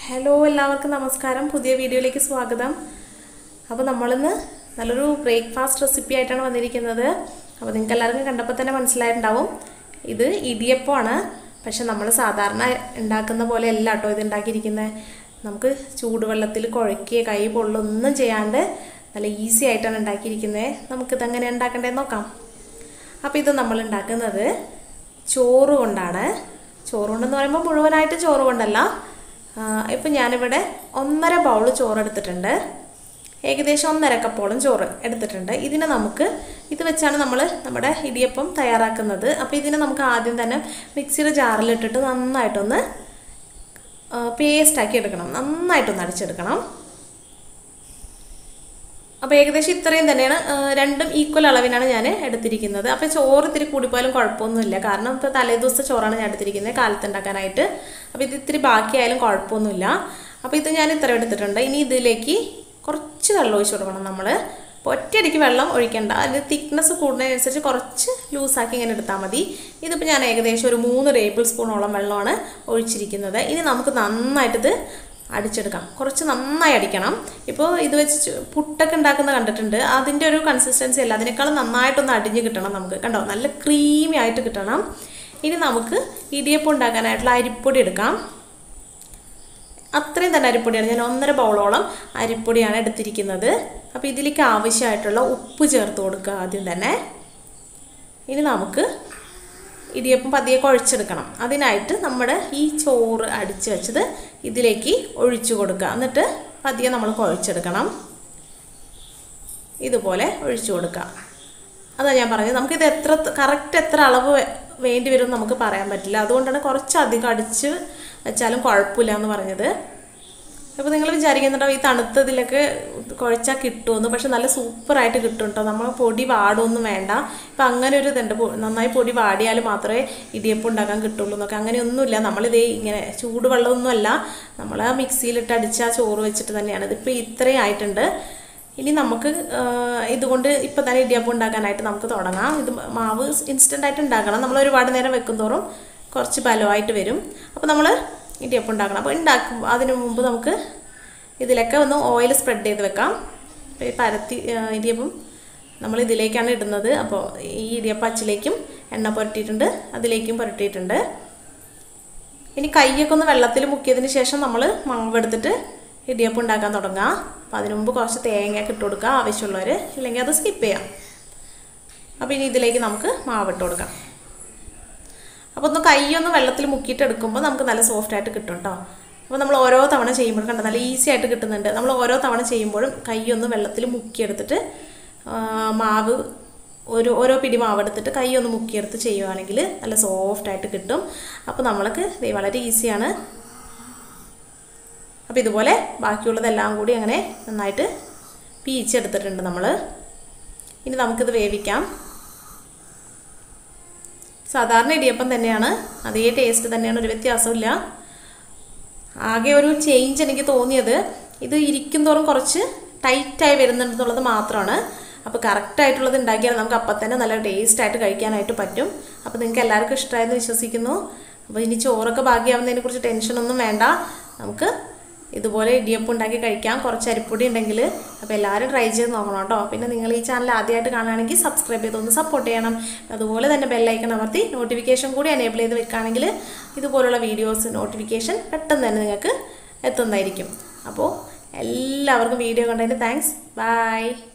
hello എല്ലാവർക്കും നമസ്കാരം പുതിയ വീഡിയോയിലേക്ക് സ്വാഗതം അപ്പോൾ നമ്മളിന്ന് നല്ലൊരു ബ്രേക്ക്ഫാസ്റ്റ് റെസിപ്പി ആയിട്ടാണ് വന്നിരിക്കുന്നത് അപ്പോൾ നിങ്ങൾക്ക് എല്ലാവർക്കും കണ്ടപ്പോൾ തന്നെ മനസ്സിലായിട്ടുണ്ടാവും ഇത് ഇടിയപ്പമാണ് പക്ഷെ നമ്മൾ സാധാരണ ഉണ്ടാക്കുന്ന പോലെ അല്ല കേട്ടോ ഇത് ഉണ്ടാക്കിയിരിക്കുന്നത് നമുക്ക് ചൂടുവെള്ളത്തിൽ കുഴക്കുകയോ കൈ പൊള്ളൊന്നും ചെയ്യാണ്ട് നല്ല ഈസി ആയിട്ടാണ് ഉണ്ടാക്കിയിരിക്കുന്നത് നമുക്കിത് എങ്ങനെ ഉണ്ടാക്കേണ്ടതെന്ന് നോക്കാം അപ്പോൾ ഇത് നമ്മൾ ഉണ്ടാക്കുന്നത് ചോറ് കൊണ്ടാണ് ചോറ് കൊണ്ടെന്ന് പറയുമ്പോൾ മുഴുവനായിട്ട് ചോറ് കൊണ്ടല്ല ഇപ്പം ഞാനിവിടെ ഒന്നര ബൗൾ ചോറ് എടുത്തിട്ടുണ്ട് ഏകദേശം ഒന്നര കപ്പോളം ചോറ് എടുത്തിട്ടുണ്ട് ഇതിനെ നമുക്ക് ഇത് വെച്ചാണ് നമ്മൾ നമ്മുടെ ഇടിയപ്പം തയ്യാറാക്കുന്നത് അപ്പോൾ ഇതിനെ നമുക്ക് ആദ്യം തന്നെ മിക്സിയുടെ ജാറിലിട്ടിട്ട് നന്നായിട്ടൊന്ന് പേസ്റ്റാക്കി എടുക്കണം നന്നായിട്ടൊന്ന് അടിച്ചെടുക്കണം അപ്പോൾ ഏകദേശം ഇത്രയും തന്നെയാണ് രണ്ടും ഈക്വൽ അളവിനാണ് ഞാൻ എടുത്തിരിക്കുന്നത് അപ്പോൾ ചോറ് ഇത്തിരി കൂടിപ്പോയാലും കുഴപ്പമൊന്നുമില്ല കാരണം ഇപ്പോൾ തലേദിവസത്തെ ചോറാണ് ഞാൻ എടുത്തിരിക്കുന്നത് കാലത്ത് ഉണ്ടാക്കാനായിട്ട് അപ്പോൾ ഇത് ഇത്തിരി ബാക്കിയായാലും കുഴപ്പമൊന്നുമില്ല അപ്പോൾ ഇത് ഞാൻ ഇത്ര എടുത്തിട്ടുണ്ട് ഇനി ഇതിലേക്ക് കുറച്ച് വെള്ളം ഒഴിച്ച് കൊടുക്കണം നമ്മൾ ഒറ്റയടിക്ക് വെള്ളം ഒഴിക്കേണ്ട അതിന് തിക്നെസ് കൂടുന്നതിനനുസരിച്ച് കുറച്ച് ലൂസാക്കി ഇങ്ങനെ എടുത്താൽ മതി ഇതിപ്പോൾ ഞാൻ ഏകദേശം ഒരു മൂന്ന് ടേബിൾ സ്പൂണോളം വെള്ളമാണ് ഒഴിച്ചിരിക്കുന്നത് ഇനി നമുക്ക് നന്നായിട്ടിത് അടിച്ചെടുക്കാം കുറച്ച് നന്നായി അടിക്കണം ഇപ്പോൾ ഇത് വെച്ച് പുട്ടൊക്കെ ഉണ്ടാക്കുന്ന കണ്ടിട്ടുണ്ട് അതിൻ്റെ ഒരു കൺസിസ്റ്റൻസി അല്ല അതിനേക്കാളും നന്നായിട്ടൊന്ന് അടിഞ്ഞ് കിട്ടണം നമുക്ക് കണ്ടോ നല്ല ക്രീമി ആയിട്ട് കിട്ടണം ഇനി നമുക്ക് ഇടിയപ്പം ഉണ്ടാക്കാനായിട്ടുള്ള അരിപ്പൊടി എടുക്കാം അത്രയും തന്നെ അരിപ്പൊടിയാണ് ഞാൻ ഒന്നര ബൗളോളം അരിപ്പൊടിയാണ് എടുത്തിരിക്കുന്നത് അപ്പോൾ ഇതിലേക്ക് ആവശ്യമായിട്ടുള്ള ഉപ്പ് ചേർത്ത് കൊടുക്കുക ആദ്യം തന്നെ ഇനി നമുക്ക് ഇടിയപ്പം പതിയെ കുഴച്ചെടുക്കണം അതിനായിട്ട് നമ്മുടെ ഈ ചോറ് അടിച്ച് വെച്ചത് ഇതിലേക്ക് ഒഴിച്ചു കൊടുക്കുക എന്നിട്ട് പതിയെ നമ്മൾ കുഴച്ചെടുക്കണം ഇതുപോലെ ഒഴിച്ചു കൊടുക്കുക അതാണ് ഞാൻ പറഞ്ഞത് നമുക്കിത് എത്ര കറക്റ്റ് എത്ര അളവ് വേണ്ടി വരും നമുക്ക് പറയാൻ പറ്റില്ല അതുകൊണ്ടാണ് കുറച്ചധികം അടിച്ച് വെച്ചാലും കുഴപ്പമില്ല എന്ന് പറഞ്ഞത് അപ്പോൾ നിങ്ങൾ വിചാരിക്കുന്നുണ്ടാവും ഈ തണുത്തതിലൊക്കെ കുഴച്ചാൽ കിട്ടുമെന്ന് പക്ഷെ നല്ല സൂപ്പറായിട്ട് കിട്ടും കേട്ടോ നമ്മൾ പൊടി വാടുമൊന്നും വേണ്ട ഇപ്പം അങ്ങനെ ഒരു ഇതുണ്ട് നന്നായി പൊടി വാടിയാൽ മാത്രമേ ഇടിയപ്പം ഉണ്ടാക്കാൻ കിട്ടുള്ളൂ എന്നൊക്കെ അങ്ങനെയൊന്നുമില്ല നമ്മളിതേ ഇങ്ങനെ ചൂടുവെള്ളമൊന്നുമല്ല നമ്മൾ ആ മിക്സിയിലിട്ട് അടിച്ച ആ ചോറ് വെച്ചിട്ട് തന്നെയാണ് ഇതിപ്പോൾ ഇത്രയും ആയിട്ടുണ്ട് ഇനി നമുക്ക് ഇതുകൊണ്ട് ഇപ്പം തന്നെ ഇടിയപ്പം ഉണ്ടാക്കാനായിട്ട് നമുക്ക് തുടങ്ങാം ഇത് മാവ് ഇൻസ്റ്റൻ്റ് ആയിട്ട് ഉണ്ടാക്കണം നമ്മൾ ഒരുപാട് നേരം വെക്കും തോറും കുറച്ച് ബലമായിട്ട് വരും അപ്പോൾ നമ്മൾ ഇടിയപ്പം ഉണ്ടാക്കണം അപ്പോൾ ഉണ്ടാക്കും അതിന് മുമ്പ് നമുക്ക് ഇതിലൊക്കെ ഒന്ന് ഓയിൽ സ്പ്രെഡ് ചെയ്ത് വെക്കാം ഈ പരത്തി ഇടിയപ്പം നമ്മൾ ഇതിലേക്കാണ് ഇടുന്നത് അപ്പോൾ ഈ ഇടിയപ്പം അച്ചിലേക്കും എണ്ണ പുരട്ടിയിട്ടുണ്ട് അതിലേക്കും പുരട്ടിയിട്ടുണ്ട് ഇനി കൈയൊക്കെ ഒന്ന് വെള്ളത്തിൽ മുക്കിയതിന് ശേഷം നമ്മൾ മാവെടുത്തിട്ട് ഇടിയപ്പം ഉണ്ടാക്കാൻ തുടങ്ങുക അപ്പോൾ അതിനു മുമ്പ് കുറച്ച് തേങ്ങയൊക്കെ ഇട്ട് കൊടുക്കുക ആവശ്യമുള്ളവർ ഇല്ലെങ്കിൽ അത് സ്കിപ്പ് ചെയ്യാം അപ്പോൾ ഇനി ഇതിലേക്ക് നമുക്ക് മാവിട്ട് കൊടുക്കാം അപ്പോൾ ഒന്ന് കൈയൊന്ന് വെള്ളത്തിൽ മുക്കിയിട്ട് എടുക്കുമ്പോൾ നമുക്ക് നല്ല സോഫ്റ്റ് ആയിട്ട് കിട്ടും കേട്ടോ അപ്പോൾ നമ്മൾ ഓരോ തവണ ചെയ്യുമ്പോഴും കണ്ട നല്ല ഈസി ആയിട്ട് കിട്ടുന്നുണ്ട് നമ്മൾ ഓരോ തവണ ചെയ്യുമ്പോഴും കൈയൊന്ന് വെള്ളത്തിൽ മുക്കിയെടുത്തിട്ട് മാവ് ഒരു ഓരോ പിടി മാവ് എടുത്തിട്ട് കൈ ഒന്ന് മുക്കിയെടുത്ത് ചെയ്യുവാണെങ്കിൽ നല്ല സോഫ്റ്റ് ആയിട്ട് കിട്ടും അപ്പോൾ നമ്മൾക്ക് വളരെ ഈസിയാണ് അപ്പോൾ ഇതുപോലെ ബാക്കിയുള്ളതെല്ലാം കൂടി അങ്ങനെ നന്നായിട്ട് പീച്ചെടുത്തിട്ടുണ്ട് നമ്മൾ ഇനി നമുക്കിത് വേവിക്കാം സാധാരണ ഇടിയപ്പം തന്നെയാണ് അതേ ടേസ്റ്റ് തന്നെയാണ് ഒരു വ്യത്യാസമില്ല ആകെ ഒരു ചേഞ്ച് എനിക്ക് തോന്നിയത് ഇത് ഇരിക്കും തോറും കുറച്ച് ടൈറ്റായി വരുന്നുണ്ടെന്നുള്ളത് മാത്രമാണ് അപ്പോൾ കറക്റ്റായിട്ടുള്ളത് ഉണ്ടാക്കിയാൽ നമുക്ക് അപ്പം തന്നെ നല്ല ടേസ്റ്റ് ആയിട്ട് കഴിക്കാനായിട്ട് പറ്റും അപ്പോൾ നിങ്ങൾക്ക് എല്ലാവർക്കും ഇഷ്ടമായെന്ന് വിശ്വസിക്കുന്നു അപ്പോൾ ഇനി ചോറൊക്കെ ബാക്കിയാവുന്നതിനെ കുറിച്ച് ടെൻഷനൊന്നും വേണ്ട നമുക്ക് ഇതുപോലെ ഇടിയപ്പം ഉണ്ടാക്കി കഴിക്കാം കുറച്ച് അരിപ്പൊടി ഉണ്ടെങ്കിൽ അപ്പോൾ എല്ലാവരും ട്രൈ ചെയ്ത് നോക്കണം കേട്ടോ പിന്നെ നിങ്ങൾ ഈ ചാനൽ ആദ്യമായിട്ട് കാണുകയാണെങ്കിൽ സബ്സ്ക്രൈബ് ചെയ്തൊന്ന് സപ്പോർട്ട് ചെയ്യണം അതുപോലെ തന്നെ ബെല്ലൈക്കൺ അമർത്തി നോട്ടിഫിക്കേഷൻ കൂടി എനേബിൾ ചെയ്ത് വെക്കുകയാണെങ്കിൽ ഇതുപോലുള്ള വീഡിയോസ് നോട്ടിഫിക്കേഷൻ പെട്ടെന്ന് തന്നെ നിങ്ങൾക്ക് എത്തുന്നതായിരിക്കും അപ്പോൾ എല്ലാവർക്കും വീഡിയോ കണ്ടതിന് താങ്ക്സ് ബൈ